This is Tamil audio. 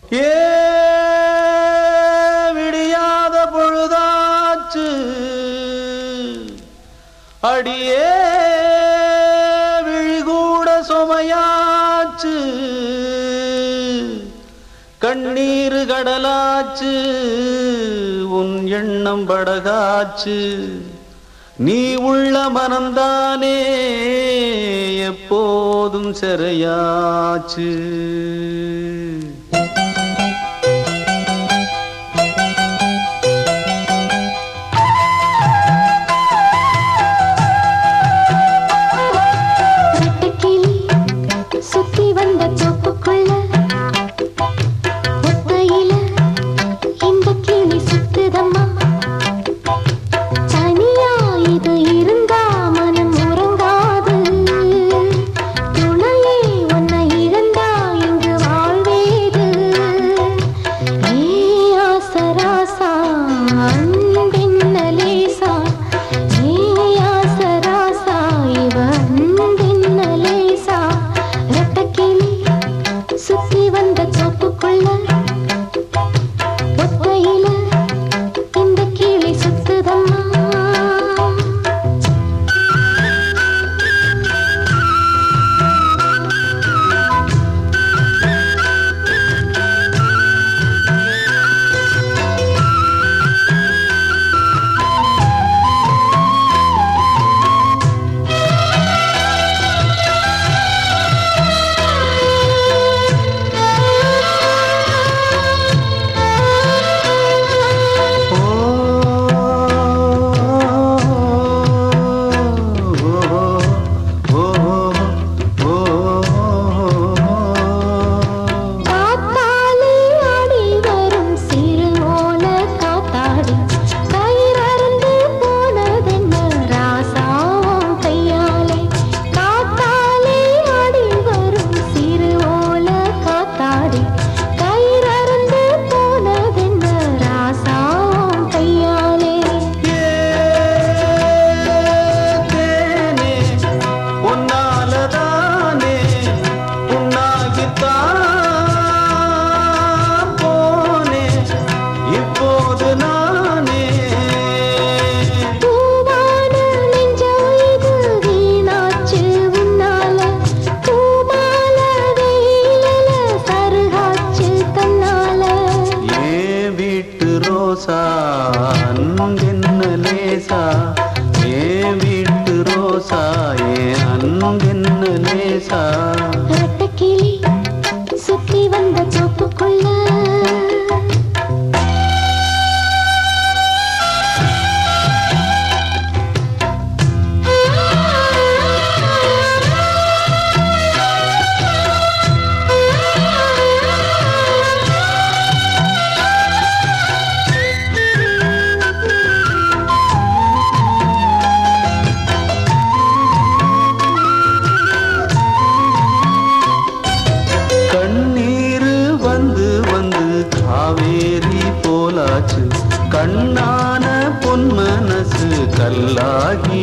ஏ விடியாத பொழுதாச்சு அடியே விழிகூட சுமையாச்சு கண்ணீர் கடலாச்சு உன் எண்ணம் படகாச்சு நீ உள்ள மனந்தானே எப்போதும் சிறையாச்சு வெட்டுக்கிளி சுத்தி வந்த தோப்புக்குள்ள ஒத்தையில இந்த கிளி சுத்துதம்மா தனியா இது இருந்தா மனம் உறங்காது துணையே உன்னை இழந்தா இங்கு வாழ்வேது ஏ ஆசராசா அன்பின்ன லேசா ஏ ஆசராசா இவ அன்பின்ன லேசா ரெட்டக்கிளி சுத்தி வந்த தோப்புக்குள்ள ஒத்தையில இந்த கிளி சுத்துதம்மா காத்தாலே ஆடி வரும் சிறு ஓல காத்தாடி கயிறறுந்து போனதென்ன ராசாவும் கையாலே காத்தாலே ஆடி வரும் சிறு ஓல காத்தாடி கயிறறுந்து போனதென்ன ராசாவும் கையாலே தேனே உன்னாலதானே உன்னாகித்தான் போனே இப்போது நானே பூவான நெஞ்சம் இது வீணாச்சு உன்னால பூமால வெயிலல சருகாச்சு தன்னால ஏன் வீட்டு ரோசா அன்பென்ன லேசா ஏன் வீட்டு ரோசா ஏன் அன்பென்ன லேசா ரெட்டக்கிளி சுத்தி வந்த தோப்புக்குள்ள கண்ணீர் வந்து வந்து காவேரி போலாச்சு கண்ணான பொன் மனசு கல்லாகி